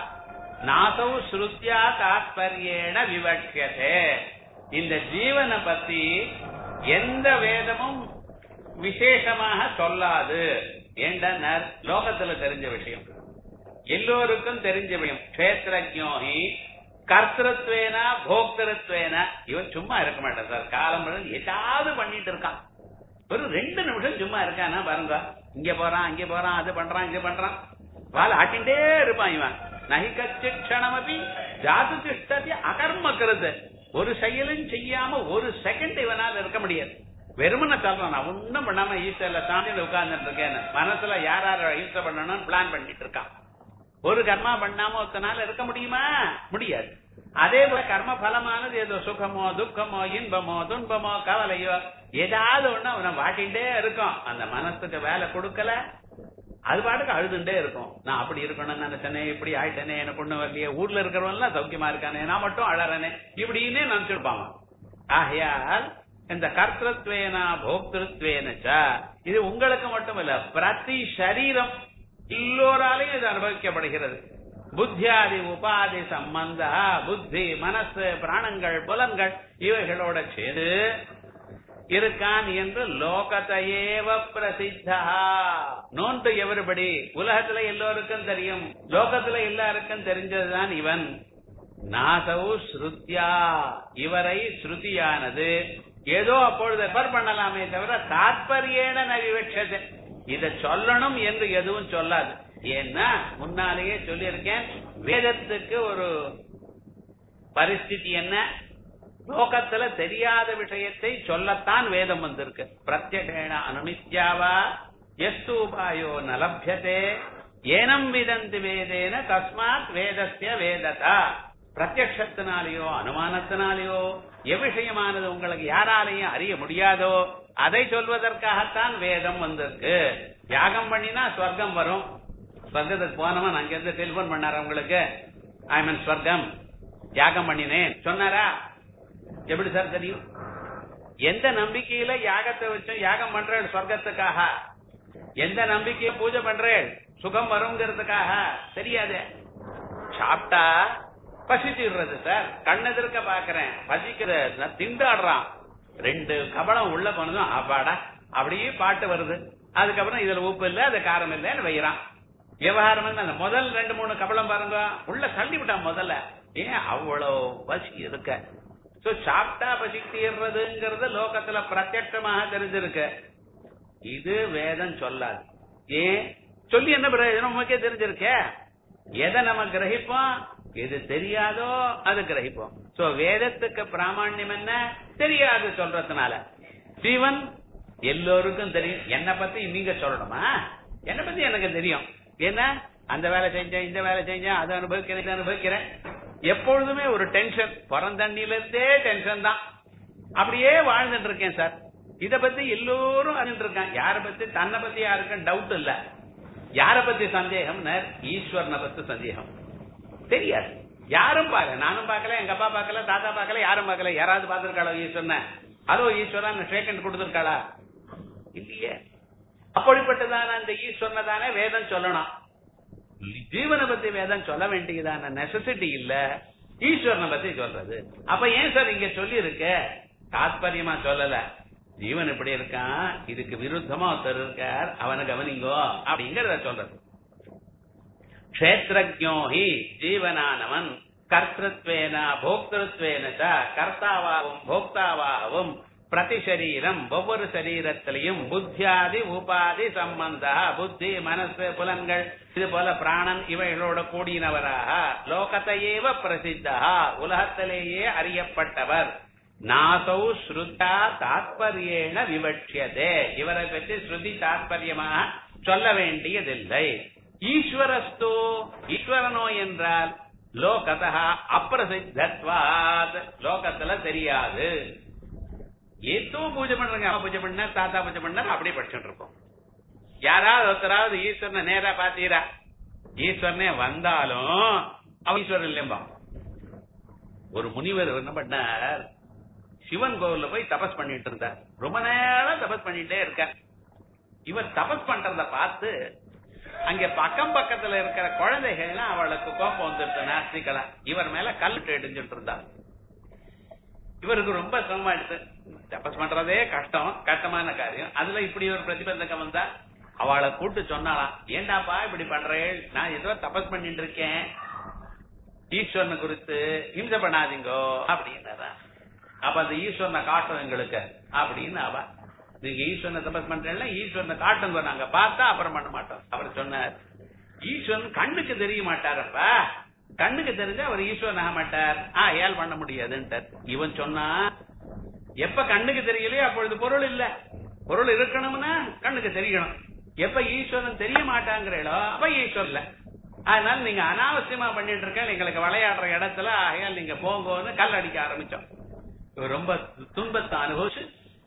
நாசௌ ஸ்ருத்யா தாத்பரியேன விவட்சியதே இந்த ஜீவனை பத்தி எந்த வேதமும் விசேஷமாக சொல்லாது ஏண்டனர் லோகத்துல தெரிஞ்ச விஷயம் எல்லோருக்கும் தெரிஞ்ச விஷயம் கஷேத்திரஜோஹி கர்த்தத்வேனா போக்திருத்வேன இவன் சும்மா இருக்க மாட்டான் சார் காலம் முழுவதும் ஏதாவது பண்ணிட்டு இருக்கான் ஒரு ரெண்டு நிமிஷம் சும்மா இருக்கானா பாருங்க இங்க போறான் அங்க போறான் அது பண்றான் இங்க பண்றான் வாழ ஆட்டின்டே இருப்பான் இவன் நகி கட்சிணமபி ஜாது திஷ்டத்தை அகர்மக்கிறது ஒரு செயலும் செய்யாம ஒரு செகண்ட் இவனால இருக்க முடியாது வெறுமனை சொல்றான் நான் ஒண்ணும் பண்ணாம ஈஸ்வரில தாண்டில உட்கார்ந்துட்டு இருக்கேன் மனசுல யார் யார ஈஸ்வர பண்ணணும்னு பிளான் பண்ணிட்டு இருக்கான் ஒரு கர்மா பண்ணாம ஒருத்தனால இருக்க முடியுமா முடியாது அதே போல கர்ம பலமானது ஏதோ சுகமோ துக்கமோ இன்பமோ துன்பமோ கவலையோ ஏதாவது ஒண்ணு அவனை வாட்டிகிட்டே இருக்கும் அந்த மனசுக்கு வேலை கொடுக்கல அது பாட்டுக்கு அழுதுண்டே இருக்கும் நான் அப்படி இருக்கணும்னு நினைச்சனே இப்படி ஆயிட்டனே எனக்கு ஒண்ணு வரலையே ஊர்ல இருக்கிறவன் எல்லாம் சௌக்கியமா இருக்கானே நான் மட்டும் அழறனே இப்படின்னு நினைச்சிருப்பாங்க ஆகையால் இந்த கர்த்தத்வேனா போக்திருத்வேனச்ச இது உங்களுக்கு மட்டும் இல்ல பிரதி சரீரம் எல்லோராலையும் இது அனுபவிக்கப்படுகிறது புத்தியாதி உபாதி சம்பந்த புத்தி மனசு பிராணங்கள் புலன்கள் இவைகளோட சேர்ந்து இருக்கான் என்று லோகத்தையேவ பிரசித்தா நோன் டு எவரிபடி உலகத்துல எல்லோருக்கும் தெரியும் லோகத்துல எல்லாருக்கும் தெரிஞ்சதுதான் இவன் நாசவு ஸ்ருத்யா இவரை ஸ்ருதியானது ஏதோ அப்பொழுது ரெஃபர் பண்ணலாமே தவிர தாற்பரியேன நவிவட்சது இத சொல்லணும் என்று எதுவும் சொல்லாது ஏன்னா முன்னாலேயே சொல்லியிருக்கேன் வேதத்துக்கு ஒரு பரிஸ்திதி என்ன லோகத்துல தெரியாத விஷயத்தை சொல்லத்தான் வேதம் வந்திருக்கு பிரத்யேன அனுமித்யாவா எஸ்து உபாயோ நலபியதே ஏனம் விதந்தி வேதேன தஸ்மாத் வேதஸ்ய வேததா பிரத்யத்தினாலேயோ அனுமானத்தினாலேயோ எவ்விஷயமானது உங்களுக்கு யாராலையும் அறிய முடியாதோ அதை சொல்வதற்காகத்தான் வேதம் வந்திருக்கு யாகம் பண்ணினா ஸ்வர்க்கம் வரும் ஸ்வர்க்கத்துக்கு போனவன் அங்க இருந்து டெலிபோன் பண்ணாரு உங்களுக்கு ஐ மீன் ஸ்வர்க்கம் யாகம் பண்ணினேன் சொன்னாரா எப்படி சார் தெரியும் எந்த நம்பிக்கையில யாகத்தை வச்சோம் யாகம் பண்றேன் சொர்க்கத்துக்காக எந்த நம்பிக்கையில பூஜை பண்றேன் சுகம் வருங்கிறதுக்காக தெரியாது சாப்பிட்டா பசிச்சிடுறது சார் கண்ணெதிர்க்க பாக்குறேன் பசிக்கிற நான் திண்டாடுறான் ரெண்டு கபலம் உள்ள போனதும் அப்பாடா அப்படியே பாட்டு வருது அதுக்கப்புறம் இதுல உப்பு இல்ல அது காரம் இல்லைன்னு வைக்கிறான் விவகாரம் என்ன? அந்த முதல் ரெண்டு மூணு கபலம் பாருங்க உள்ள தள்ளி விட்டான் முதல்ல ஏன் அவ்வளவு பசி இருக்க சோ சாப்பிட்டா பசி தீர்றதுங்கிறது லோகத்துல பிரத்யட்சமாக தெரிஞ்சிருக்கு இது வேதம் சொல்லாது ஏன் சொல்லி என்ன பிரயோஜனம் நமக்கே தெரிஞ்சிருக்க எதை நம்ம கிரகிப்போம் எது தெரியாதோ அது கிரகிப்போம் சோ வேதத்துக்கு பிராமணியம் என்ன தெரியாது சொல்றதுனால சிவன் எல்லோருக்கும் தெரியும் என்ன பத்தி நீங்க சொல்லணுமா என்ன பத்தி எனக்கு தெரியும் என்ன அந்த வேலை செஞ்சேன் இந்த வேலை செஞ்சேன் அதை அனுபவிக்கிறேன் இதை அனுபவிக்கிறேன் எப்பொழுதுமே ஒரு டென்ஷன் பிறந்தண்ணில இருந்தே டென்ஷன் தான் அப்படியே வாழ்ந்துட்டு இருக்கேன் சார் இத பத்தி எல்லோரும் அறிஞ்சிட்டு இருக்காங்க யார பத்தி தன்னை பத்தி யாருக்கும் டவுட் இல்ல யார பத்தி சந்தேகம் ஈஸ்வரனை பத்தி சந்தேகம் தெரியாது யாரும் பார்க்கல நானும் பார்க்கல எங்க அப்பா பார்க்கல தாத்தா பார்க்கல யாரும் பார்க்கல யாராவது பார்த்திருக்காளோ ஈஸ்வரனை ஹலோ ஈஸ்வரா ஷேக்கண்ட் கொடுத்திருக்காளா இல்லையே அப்படிப்பட்டதான அந்த ஈஸ்வரனை தானே வேதம் சொல்லணும் ஜீவனை பத்தி வேதம் சொல்ல வேண்டியதான நெசசிட்டி இல்ல ஈஸ்வரனை பத்தி சொல்றது அப்ப ஏன் சார் இங்க சொல்லி இருக்க தாத்பரியமா சொல்லல ஜீவன் இப்படி இருக்கான் இதுக்கு விருத்தமா ஒருத்தர் இருக்கார் அவனை கவனிங்கோ அப்படிங்கறத சொல்றது கஷேத்திரஜோஹி ஜீவனானவன் கர்த்தத்வேன போக்திருத்வேன ச கர்த்தாவாகவும் போக்தாவாகவும் பிரதி சரீரம் ஒவ்வொரு சரீரத்திலையும் புத்தியாதி உபாதி சம்பந்த புத்தி மனசு புலன்கள் இது போல பிராணன் இவைகளோட கூடினவராக லோகத்தையேவ பிரசித்தா உலகத்திலேயே அறியப்பட்டவர் நாசௌ ஸ்ருதா தாத்பரியேன விவட்சியதே இவரை பற்றி ஸ்ருதி தாத்பரியமாக சொல்ல வேண்டியதில்லை ஈஸ்வரஸ்து ஈஸ்வரனோ என்றால் லோகதா அப்பிரசித்தத்வாத் லோகத்துல தெரியாது ஏதோ பூஜை பண்றாங்க அம்மா பூஜை பண்ண தாத்தா பூஜை பண்ண அப்படியே படிச்சுட்டு இருப்போம் யாராவது ஒருத்தராவது ஈஸ்வரனை நேரா பாத்தீரா ஈஸ்வரனே வந்தாலும் அவன் ஈஸ்வரன் இல்லையம்பா ஒரு முனிவர் என்ன பண்ணார் சிவன் கோவில்ல போய் தபஸ் பண்ணிட்டு இருந்தார் ரொம்ப நேரம் தபஸ் பண்ணிட்டே இருக்கார் இவர் தபஸ் பண்றத பார்த்து அங்க பக்கம் பக்கத்துல இருக்கிற குழந்தைகள்லாம் அவளுக்கு கோபம் வந்துட்டு நாஸ்திகளா இவர் மேல கல் எடுஞ்சிட்டு இருந்தார் இவருக்கு ரொம்ப சிரமமா எடுத்து தபஸ் பண்றதே கஷ்டம் கஷ்டமான காரியம் அதுல இப்படி ஒரு பிரதிபந்தகம் வந்தா அவளை கூட்டு சொன்னாலாம் ஏண்டாப்பா இப்படி பண்றேன் நான் ஏதோ தபஸ் பண்ணிட்டு இருக்கேன் ஈஸ்வரனை குறித்து ஹிம்சை பண்ணாதீங்கோ அப்படின்னாரா அப்ப அந்த ஈஸ்வரனை காட்டும் எங்களுக்கு அப்படின்னு அவ நீங்க ஈஸ்வரனை தபஸ் பண்றேன்னா ஈஸ்வரனை காட்டுங்க நாங்க பார்த்தா அப்புறம் பண்ண மாட்டோம் அவர் சொன்னார் ஈஸ்வரன் கண்ணுக்கு தெரிய மாட்டாரப்பா கண்ணுக்கு தெரிஞ்சா அவர் ஈஸ்வரன் ஆக மாட்டார் ஆ ஏல் பண்ண முடியாதுன்ட்டார் இவன் சொன்னா எப்ப கண்ணுக்கு தெரியலையோ அப்பொழுது பொருள் இல்ல பொருள் இருக்கணும்னா கண்ணுக்கு தெரியணும் எப்ப ஈஸ்வரன் தெரிய மாட்டாங்கிறீங்களோ அப்ப ஈஸ்வரன் இல்ல அதனால நீங்க அனாவசியமா பண்ணிட்டு இருக்க எங்களுக்கு விளையாடுற இடத்துல ஆகையால் நீங்க போங்கன்னு கல் அடிக்க ஆரம்பிச்சோம் இவர் ரொம்ப துன்பத்தை அனுபவிச்சு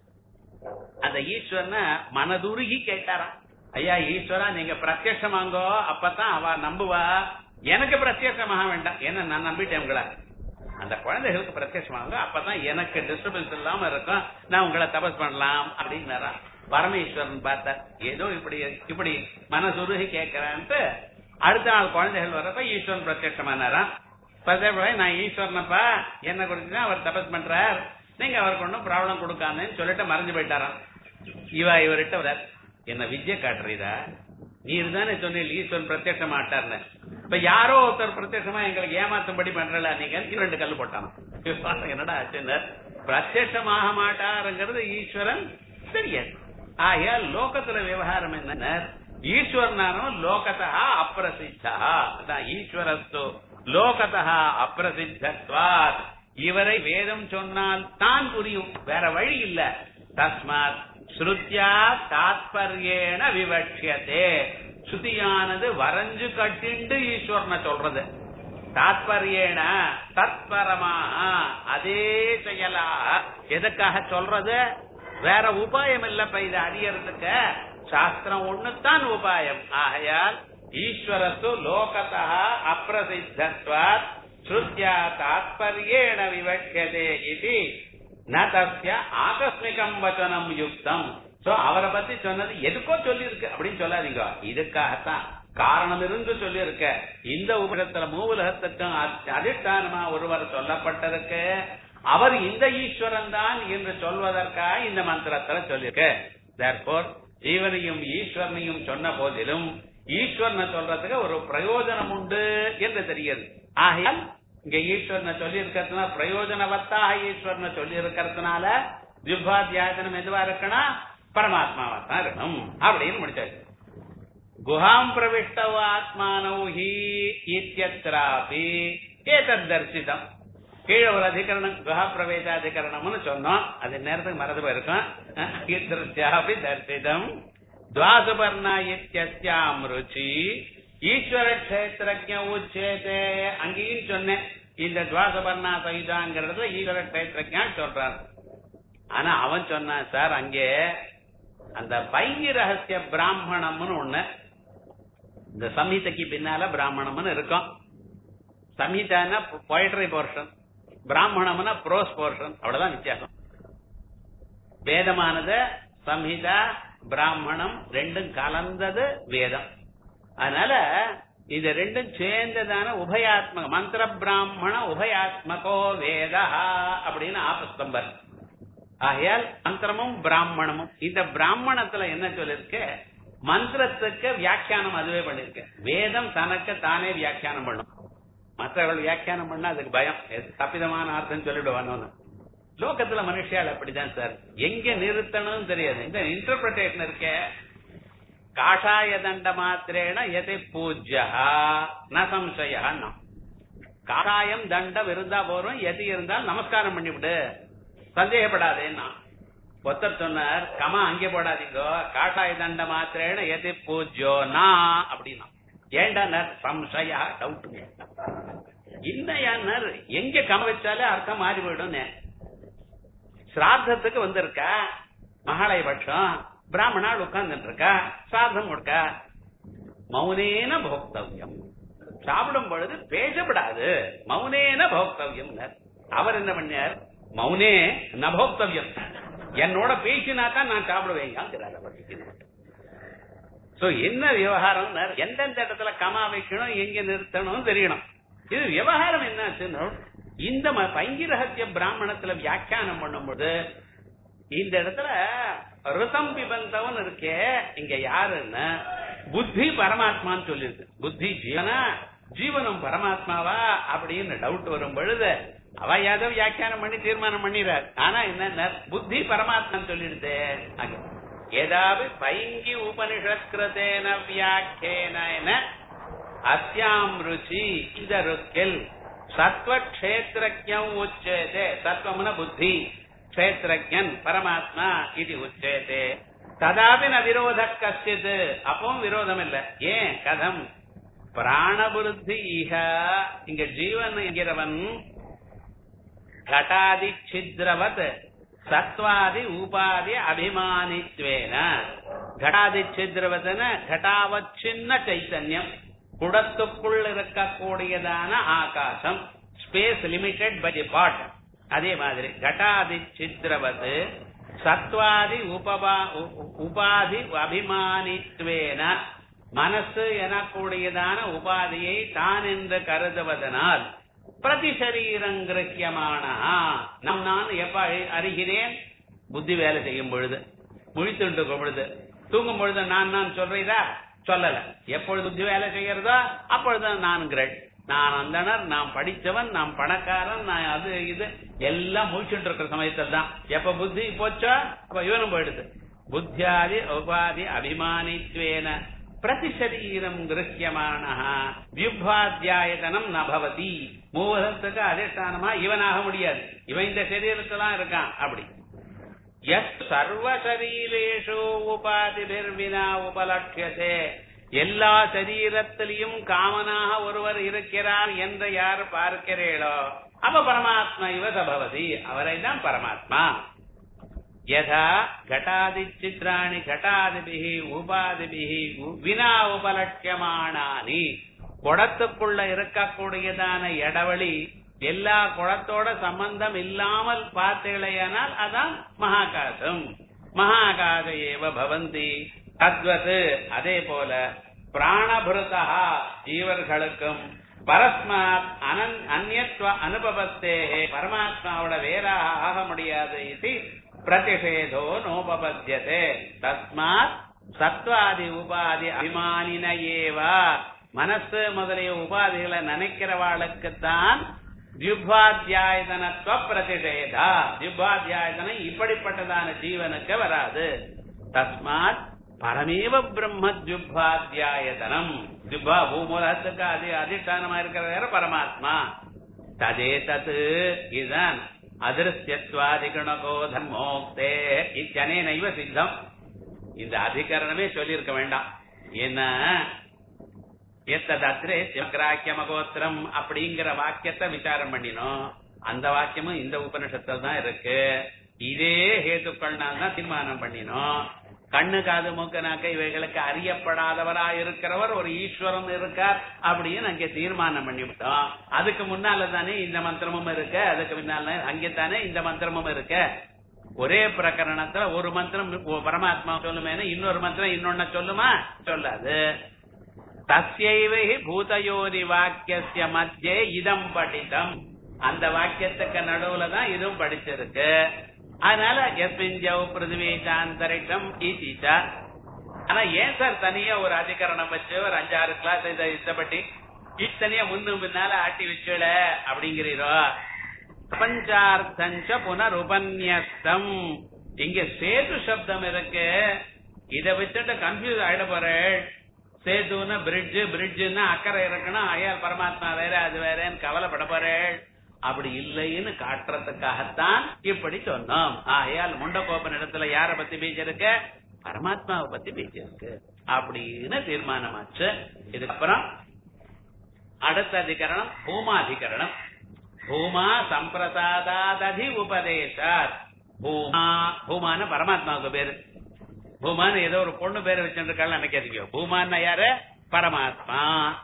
அந்த ஈஸ்வரனை மனதுருகி கேட்டாராம் ஐயா ஈஸ்வரா நீங்க பிரத்யட்சமாங்கோ அப்பதான் அவ நம்புவா எனக்கு பிரத்யட்சமாக வேண்டாம் என்ன நான் நம்பிட்டேன் உங்களை அந்த குழந்தைகளுக்கு பிரத்யட்சமாங்க அப்பதான் எனக்கு டிஸ்டர்பன்ஸ் இல்லாம இருக்கும் நான் உங்களை தபஸ் பண்ணலாம் அப்படின்னாரா பரமேஸ்வரன் பார்த்தார் ஏதோ இப்படி இப்படி மனசுருகி கேட்கிறேன்ட்டு அடுத்த நாள் குழந்தைகள் வரப்ப ஈஸ்வரன் பிரத்யட்சமானாராம் பிரத்யட்சமாயி, நான் ஈஸ்வரனப்பா என்ன குறிச்சுதான் அவர் தபஸ் பண்றார் நீங்க அவருக்கு ஒன்றும் ப்ராப்ளம் கொடுக்காதுன்னு சொல்லிட்டு மறைஞ்சு போயிட்டாராம் இவா இவர்கிட்ட வரார் என்ன வித்யை காட்டுறீதா நீர் தானே சொன்னீங்க ஈஸ்வரன் பிரத்யட்சம் மாட்டார்னு இப்ப யாரோ ஒருத்தர் பிரத்யட்சமா எங்களுக்கு ஏமாத்தும்படி பண்றல நீங்க ரெண்டு கல்லு போட்டானோ என்னடா ஆச்சுன்னு பிரத்யட்சமாக மாட்டாருங்கிறது ஈஸ்வரன் தெரியாது ஆகையால் லோகத்துல விவகாரம் என்ன ஈஸ்வரனானோ லோகதா அப்பிரசித்தா அதான் ஈஸ்வரஸ்து லோகதா அப்பிரசித்தத்வாத் இவரை வேதம் சொன்னால் தான் புரியும் வேற வழி இல்ல தஸ்மாத் ஸ்ருத்யா தாத்பர்யேன விவட்சியதே ஸ்ருதியானது வரைஞ்சு கட்டிண்டு ஈஸ்வரனை சொல்றது தாத்பர்யேன தத்பரமா அதே செயலா எதுக்காக சொல்றது வேற உபாயம் இல்லப்ப இதை அறியறதுக்கு சாஸ்திரம் ஒண்ணுதான் உபாயம் ஆகையால் ஈஸ்வரத்து லோகதா அப்பிரசித்தத்வாத் ஸ்ருத்யா தாத்பர்யேண விவட்சதே இது ந தஸ்ய ஆகஸ்மிகம் வச்சனம் யுக்தம் சோ அவரை பத்தி சொன்னது எதுக்கோ சொல்லியிருக்கு அப்படின்னு சொல்லாதீங்க இதுக்காகத்தான் காரணம் இருந்து சொல்லியிருக்க இந்த உலகத்துல மூவுலகத்துக்கும் அதி- அதிஷ்டானமா ஒருவர் சொல்லப்பட்டிருக்கு அவர் இந்த ஈஸ்வரன் தான் என்று சொல்வதற்காக இந்த மந்திரத்துல சொல்லியிருக்க தேர்போர் ஜீவனையும் ஈஸ்வரனையும் சொன்ன போதிலும் ஈஸ்வரனை சொல்றதுக்கு ஒரு பிரயோஜனம் உண்டு என்று தெரியுது ஆகையால் இங்க ஈஸ்வரனை சொல்லி இருக்கிறதுனால பிரயோஜனவத்தாக ஈஸ்வரனை சொல்லி இருக்கிறதுனால திவ்யாத்தியாசனம் எதுவா இருக்கணும் பரமாத்மாவா தான் இருக்கணும் அப்படின்னு முடிச்சாச்சு குஹாம் பிரவிஷ்டவ ஆத்மானௌ ஹி இத்தியத்ராபி ஏதத் தர்சிதம் கீழே ஒரு அதிகரணம் குஹா பிரவேசாதிகரணம்னு சொன்னோம் அது நேரத்துக்கு மறந்து போயிருக்கோம் ஈதர்த்தியாபி தர்சிதம் துவாசுபர்ணா இத்தியஸ்யாம் ருச்சி ஈஸ்வர கஷேத்திரஜ உச்சேதே அங்கேயும் சொன்னேன் இந்த துவாசபர்ணா சகிதாங்கிறதுல ஈஸ்வர கஷேத்திரஜா சொல்றார் ஆனா அவன் சொன்னான் சார் அங்கே அந்த பைங்கி ரகசிய பிராமணம்னு ஒண்ணு இந்த சம்ஹிதைக்கு பின்னால பிராமணம்னு இருக்கும் சம்ஹிதானா பொயட்ரி போர்ஷன் பிராமணம்னா ப்ரோஸ் போர்ஷன் அவ்வளவுதான் வித்தியாசம் வேதமானது சம்ஹிதா பிராமணம் ரெண்டும் கலந்தது வேதம் அதனால இது ரெண்டும் சேர்ந்ததான உபயாத்மக மந்திர பிராமண உபயாத்மகோ வேதா அப்படின்னு ஆபஸ்தம்பர் ஆகையால் மந்திரமும் பிராமணமும் இந்த பிராமணத்துல என்ன சொல்லிருக்கு மந்திரத்துக்கு வியாக்கியானம் அதுவே பண்ணிருக்கு வேதம் தனக்கு தானே வியாக்கியானம் பண்ணும் மற்றவர்கள் வியாக்கியானம் பண்ணா அதுக்கு பயம் எது தப்பிதமான அர்த்தம் சொல்லிடுவானு லோகத்துல மனுஷியால் அப்படிதான் சார் எங்க நிறுத்தணும் தெரியாது இந்த இன்டர்பிரேஷன் இருக்க காஷாய தண்ட மாத்திரேன எதை பூஜ்யா ந சம்சயா காஷாயம் தண்டம் இருந்தா போறோம் எது இருந்தால் நமஸ்காரம் பண்ணிவிடு சந்தேகப்படாதேன்னா ஒருத்தர் சொன்னார் கமா அங்கே போடாதீங்க காஷாய தண்ட மாத்திரேன எது பூஜ்யோ நா அப்படின்னா ஏண்டா சம்சயா டவுட் இல்லையார் எங்க கம வச்சாலே அர்த்தம் மாறி போயிடும் சிராத்தத்துக்கு வந்திருக்கா மகாலய பட்சம் பிராமணால் உட்கார்ந்துட்டு இருக்கா சாதம் கொடுக்க மௌனேன போக்தவ்யம் சாப்பிடும் பொழுது பேசப்படாது மௌனேன போக்தவ்யம் அவர் என்ன பண்ணார் மௌனே நபோக்தவ்யம் என்னோட பேசினா தான் நான் சாப்பிடுவேங்க சோ என்ன விவகாரம் எந்தெந்த இடத்துல கமா வைக்கணும் எங்க நிறுத்தணும் தெரியணும் இது விவகாரம் என்னாச்சுன்னு இந்த பைங்கிரகத்திய பிராமணத்துல வியாக்கியானம் பண்ணும்போது இந்த இடத்துல ரிதம் பிபந்தவன் இருக்கே இங்க யாருன்னு புத்தி பரமாத்மான்னு சொல்லிருக்கு புத்தி ஜீவனா ஜீவனம் பரமாத்மாவா அப்படின்னு டவுட் வரும் பொழுது அவ யாதவ் வியாக்கியானம் பண்ணி தீர்மானம் பண்ணிடுறார் ஆனா என்ன புத்தி பரமாத்மான்னு சொல்லிடுது ஏதாவது பைங்கி உபனிஷத்கிருதேன வியாக்கியேன அஸ்யாம் ருச்சி இந்த ருக்கில் சத்வ கஷேத்திரஜம் உச்சேதே சத்வம்னா புத்தி கஷேத்திரஜன் பரமாத்மா இது உச்சேதே ததாபி ந விரோத கஷ்டித் அப்பவும் விரோதம் இல்ல ஏன் கதம் பிராணபுருத்தி இக இங்க ஜீவன் என்கிறவன் கட்டாதி சித்ரவத் சத்வாதி உபாதி அபிமானித்வேன கடாதி சித்ரவதன கட்டாவத் சின்ன சைத்தன்யம் குடத்துக்குள் இருக்கக்கூடியதான ஆகாசம் space limited by the pot அதே மாதிரி கட்டாதி சித்ரவது சத்வாதி உபபா உபாதி அபிமானித்வேன மனசு எனக்கூடியதான உபாதியை தான் என்று கருதுவதனால் பிரதி சரீரங்கிரக்கியமான நம் நான் எப்ப அறிகிறேன் புத்தி வேலை செய்யும் பொழுது முழித்துண்டு பொழுது தூங்கும் பொழுது நான் நான் சொல்றீதா சொல்லல எப்பொழுது புத்தி வேலை செய்யறதோ அப்பொழுது நான்கிறேன் நான் அந்தனர் நான் படிச்சவன் நான் பணக்காரன் நான் அது இது எல்லாம் முடிச்சுட்டு இருக்கிற சமயத்தில் தான் எப்ப புத்தி போச்சோ அப்ப இவனும் போயிடுது புத்தியாதி உபாதி அபிமானித்வேன பிரதிசரீரம் கிரகியமான வியுபாத்தியாயதனம் நபவதி மூவதத்துக்கு அதிஷ்டானமா இவனாக முடியாது இவன் இந்த சரீரத்தெல்லாம் இருக்கான் அப்படி எஸ் சர்வ சரீரேஷு உபாதிபிர்வினா உபலட்சியதே எல்லா சரீரத்திலையும் காமனாக ஒருவர் இருக்கிறார் என்று யார் பார்க்கிறீர்களோ அப்ப பரமாத்மா இவ சபவதி அவரை தான் பரமாத்மா யதா கட்டாதி சித்ராணி கட்டாதிபிகி உபாதிபிகி வினா உபலட்சியமானானி குடத்துக்குள்ள இருக்கக்கூடியதான இடவழி எல்லா குளத்தோட சம்பந்தம் இல்லாமல் பார்த்தீங்களேயானால் அதான் மகாகாசம் மகாகாச ஏவ பவந்தி தத்வத் அதே போல பிராணபிருதா ஜீவர்களுக்கும் பரஸ்மாத் அனன் அந்நியத்துவ அனுபவத்தே பரமாத்மாவோட வேறாக ஆக முடியாது இது பிரதிஷேதோ நோபபத்தியதே தஸ்மாத் சத்வாதி உபாதி அபிமானின ஏவா மனசு முதலிய உபாதிகளை நினைக்கிறவாளுக்குத்தான் ஜிஹ்வாத்தியாயதனத்துவ பிரதிஷேதா ஜிஹ்வாத்தியாயதனம் இப்படிப்பட்டதான ஜீவனுக்கு வராது தஸ்மாத் பரமேவ பிரம்ம ஜுப்பாத்தியாயதனம் ஜுப்பா பூமூலத்துக்கு அதி அதிஷ்டானமா இருக்கிற வேற பரமாத்மா ததே தத்து இதுதான் அதிருஷ்யத்வாதிகணகோ தர்மோக்தே இத்தனேனைவ சித்தம் இந்த அதிகரணமே சொல்லியிருக்க வேண்டாம் ஏன்னா எத்ததத்ரே சிவகிராக்கியமகோத்திரம் அப்படிங்கிற வாக்கியத்தை விசாரம் பண்ணினோம் அந்த வாக்கியமும் இந்த உபனிஷத்துல தான் இருக்கு இதே ஹேத்துக்கள்னால தான் தீர்மானம் பண்ணினோம் கண்ணு காது மூக்கு நாக்க இவைகளுக்கு அறியப்படாதவரா இருக்கிறவர் ஒரு ஈஸ்வரன் இருக்கார் அப்படின்னு அங்கே தீர்மானம் பண்ணிவிட்டோம் அதுக்கு முன்னால தானே இந்த மந்திரமும் இருக்கு அதுக்கு முன்னால அங்கே தானே இந்த மந்திரமும் இருக்கு ஒரே பிரகரணத்துல ஒரு மந்திரம் பரமாத்மா சொல்லுமேனு இன்னொரு மந்திரம் இன்னொன்ன சொல்லுமா சொல்லாது தஸ்யைவை பூதயோரி வாக்கிய மத்தியே இதம் படித்தம் அந்த வாக்கியத்துக்கு நடுவுல தான் இதுவும் படிச்சிருக்கு அதனால எஸ்மின் ஜவ் பிருத்திவி சாந்தரிக்கம் ஈசிச்சா ஆனா ஏன் சார் தனியா ஒரு அதிகரணம் வச்சு ஒரு அஞ்சாறு கிளாஸ் இதை இஷ்டப்பட்டி இத்தனையா முன்னும் பின்னால ஆட்டி வச்சுல அப்படிங்கிறீரோ பிரபஞ்சார்த்தஞ்ச புனருபன்யஸ்தம் இங்க சேது சப்தம் இருக்கு இத வச்சுட்டு கன்ஃபியூஸ் ஆயிட போறேன் சேதுன்னா பிரிட்ஜ் பிரிட்ஜுன்னா அக்கறை இருக்கணும் ஐயா பரமாத்மா வேற அது வேறன்னு கவலைப்பட போறேன் அப்படி இல்லைன்னு காட்டுறதுக்காகத்தான் இப்படி சொன்னோம் ஆகையால் முண்டகோபன் இடத்துல யார பத்தி பேசியிருக்கு பரமாத்மாவை பத்தி பேசியிருக்கு அப்படின்னு தீர்மானமாச்சு இதுக்கப்புறம் அடுத்த அதிகரணம் பூமாதிகரணம் பூமா சம்பிரசாதாதி உபதேசாத் பூமா பூமான பரமாத்மாவுக்கு பேரு பூமான்னு ஏதோ ஒரு பொண்ணு பேரை வச்சிருக்காள் நினைக்காதீங்க பூமான்னா யாரு பரமாத்மா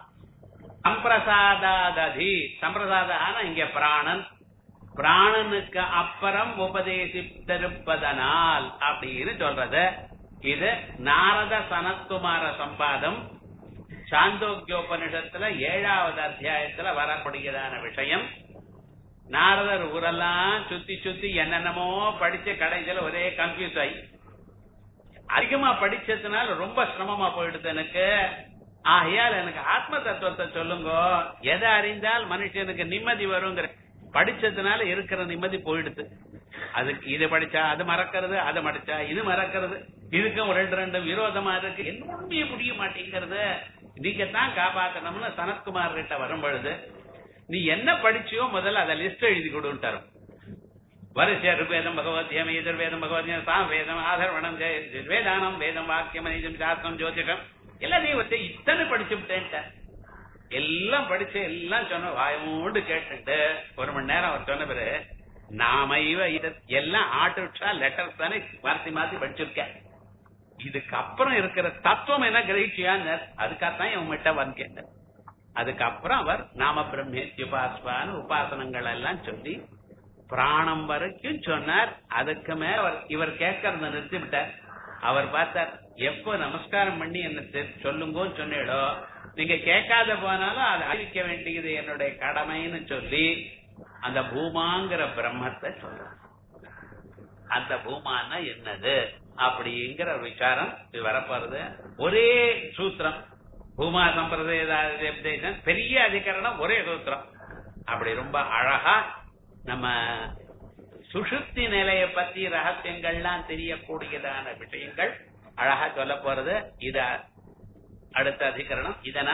சம்பிரசாதாதி சம்பிரசாதான இங்க பிராணன் பிராணனுக்கு அப்புறம் உபதேசித்திருப்பதனால் அப்படின்னு சொல்றது இது நாரத சனத்குமார சம்பாதம் சாந்தோக்கியோபனிஷத்துல ஏழாவது அத்தியாயத்துல வரக்கூடியதான விஷயம் நாரதர் ஊரெல்லாம் சுத்தி சுத்தி என்னென்னமோ படிச்ச கடைசியில ஒரே கன்ஃபியூஸ் ஆகி அதிகமா படிச்சதுனால ரொம்ப சிரமமா போயிடுது எனக்கு ஆகையால் எனக்கு ஆத்ம தத்துவத்தை சொல்லுங்க எதை அறிந்தால் மனுஷனுக்கு நிம்மதி வருங்கிற படிச்சதுனால இருக்கிற நிம்மதி போயிடுது அதுக்கு இது படிச்சா அது மறக்கிறது அது படிச்சா இது மறக்கிறது இதுக்கும் ரெண்டு ரெண்டு விரோதமா இருக்கு என்ன உண்மையை முடிய மாட்டேங்கிறது நீங்க தான் காப்பாத்தணும்னு சனத்குமார் கிட்ட வரும் பொழுது நீ என்ன படிச்சியோ முதல்ல அதை லிஸ்ட் எழுதி கொடுத்தாரு வரிசை ருவேதம் பகவத்யம் எதிர்வேதம் பகவத்யம் சாம் வேதம் ஆதர்வணம் வேதானம் வேதம் வாக்கியம் நீதம் சாஸ்திரம் ஜோதிடம் எல்லாத்தையும் வச்சு இத்தனை படிச்சு விட்டேன்ட்ட எல்லாம் படிச்சு எல்லாம் சொன்ன வாயோண்டு கேட்டுட்டு ஒரு மணி நேரம் அவர் சொன்ன பிறகு நாம இவ இத எல்லாம் ஆட்டுச்சா லெட்டர்ஸ் தானே மாத்தி மாத்தி படிச்சிருக்கேன் இதுக்கப்புறம் இருக்கிற தத்துவம் என்ன கிரகிச்சியான்னு அதுக்காகத்தான் இவன் கிட்ட வந்து கேட்டேன் அதுக்கப்புறம் அவர் நாம பிரம்மேத்யுபாஸ்வான்னு உபாசனங்கள் எல்லாம் சொல்லி பிராணம் வரைக்கும் சொன்னார் அதுக்கு மேல அவர் இவர் கேட்கறத நிறுத்தி விட்டார் அவர் பார்த்தார் எப்போ நமஸ்காரம் பண்ணி என்ன சொல்லுங்கன்னு சொன்னேடோ நீங்க கேட்காத போனாலும் அதை அறிவிக்க வேண்டியது என்னுடைய கடமைன்னு சொல்லி அந்த பூமாங்கிற பிரம்மத்தை சொல்ற அந்த பூமானா என்னது அப்படிங்கிற விசாரம் இது வரப்போறது ஒரே சூத்திரம் பூமா சம்பிரதாயம் பெரிய அதிகரணம் ஒரே சூத்திரம் அப்படி ரொம்ப அழகா நம்ம சுஷுப்தி நிலைய பத்தி ரகசியங்கள்லாம் தெரியக்கூடியதான விஷயங்கள் அழகா சொல்ல போறது இத அடுத்த அதிகரணம் இதனால்